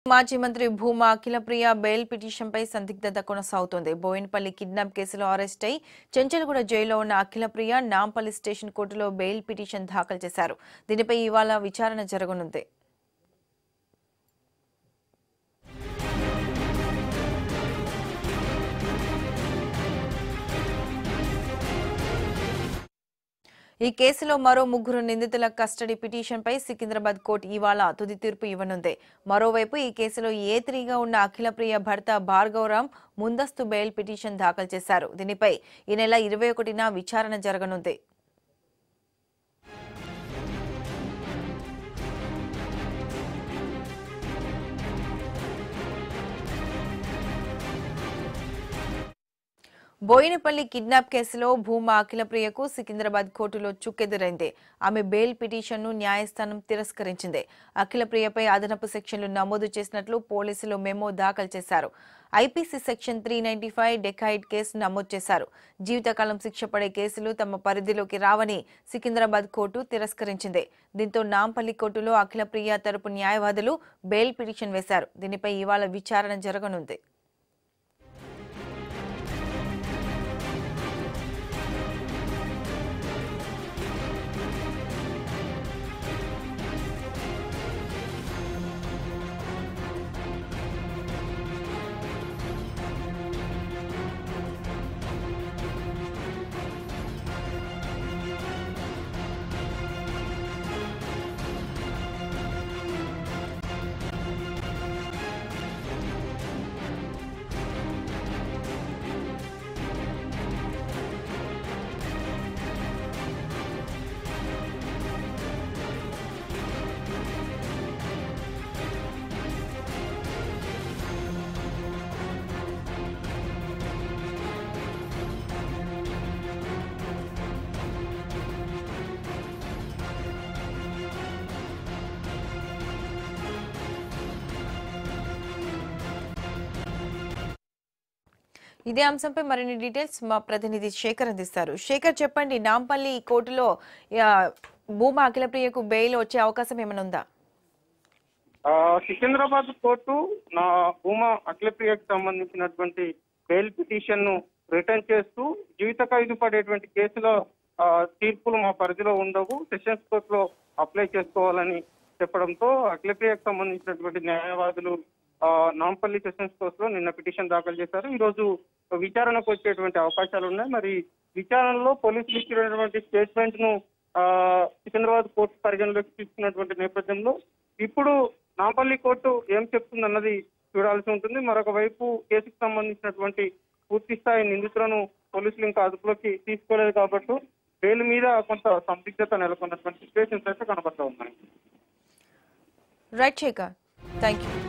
మాజీ మంత్రి భూమా అఖిలప్రియ బెయిల్ పిటిషన్పై సందిగ్ధత కొనసాగుతోంది బోయినపల్లి కిడ్నాప్ కేసులో అరెస్ట్ అయి చెంచల్గూడ జైల్లో ఉన్న అఖిలప్రియ నాంపల్లి స్టేషన్ కోర్టులో బెయిల్ పిటిషన్ దాఖలు చేశారు దీనిపై ఇవాళ విచారణ జరగనుంది ఈ కేసులో మరో ముగ్గురు నిందితుల కస్టడీ పిటిషన్పై సికింద్రాబాద్ కోర్టు ఇవాళ తుది తీర్పు ఇవ్వనుంది మరోవైపు ఈ కేసులో ఏ త్రీగా ఉన్న అఖిలప్రియ భర్త భార్గవరాం ముందస్తు బెయిల్ పిటిషన్ దాఖలు చేశారు దీనిపై ఈ నెల ఇరవై ఒకటిన విచారణ జరగనుంది బోయినపల్లి కిడ్నాప్ కేసులో భూమా అఖిలప్రియకు సికింద్రాబాద్ కోర్టులో చుక్కెదురైంది ఆమె బెయిల్ పిటిషన్ను న్యాయస్థానం తిరస్కరించింది అఖిలప్రియపై అదనపు సెక్షన్లు నమోదు చేసినట్లు పోలీసులు మెమో దాఖలు చేశారు IPC section three ninety five dacoit case నమోదు చేశారు జీవితకాలం శిక్ష పడే కేసులు తమ పరిధిలోకి రావని సికింద్రాబాద్ కోర్టు తిరస్కరించింది దీంతో నాంపల్లి కోర్టులో అఖిలప్రియ తరపు న్యాయవాదులు బెయిల్ పిటిషన్ వేశారు దీనిపై ఇవాళ విచారణ జరగనుంది ఇదే అంశంపై మరిన్ని డీటెయిల్స్ మా ప్రతినిధి శేఖర్ అందిస్తారు శేఖర్ చెప్పండి నాంపల్లి కోర్టులో ఆ, భూమా అఖిలప్రియకు బెయిల్ వచ్చే అవకాశం ఏమైనా ఉందా ఆ, సికింద్రాబాద్ కోర్టు నా భూమా అఖిలప్రియకు సంబంధించినటువంటి బెయిల్ పిటిషన్ ను రిటర్న్ చేస్తూ జీవిత ఖైదు పడేటువంటి కేసులో ఆ, తీర్పులు మా పరిధిలో ఉండవు సెషన్స్ కోర్టులో అప్లై చేసుకోవాలని చెప్పడంతో అఖిలప్రియకు సంబంధించినటువంటి న్యాయవాదులు ఆ, నాంపల్లి సెషన్స్ కోర్టులో నిన్న పిటిషన్ దాఖలు చేశారు ఈ రోజు విచారణకు వచ్చేటువంటి అవకాశాలు ఉన్నాయి మరి విచారణలో పోలీసులు ఇచ్చినటువంటి స్టేట్మెంట్ ను ఆ, సికింద్రాబాద్ కోర్టు పరిగణలోకి తీసుకున్నటువంటి నేపథ్యంలో ఇప్పుడు నాంపల్లి కోర్టు ఏం చెప్తుందన్నది చూడాల్సి ఉంటుంది మరొక వైపు కేసుకు సంబంధించినటువంటి పూర్తి స్థాయి నిందితులను పోలీసులు ఇంకా అదుపులోకి తీసుకోలేదు కాబట్టి బెయిల్ మీద కొంత సందిగ్ధత నెలకొన్నటువంటి సిచ్యువేషన్స్ అయితే కనబడతా ఉన్నాయి రైట్ శేఖర్ థ్యాంక్ యూ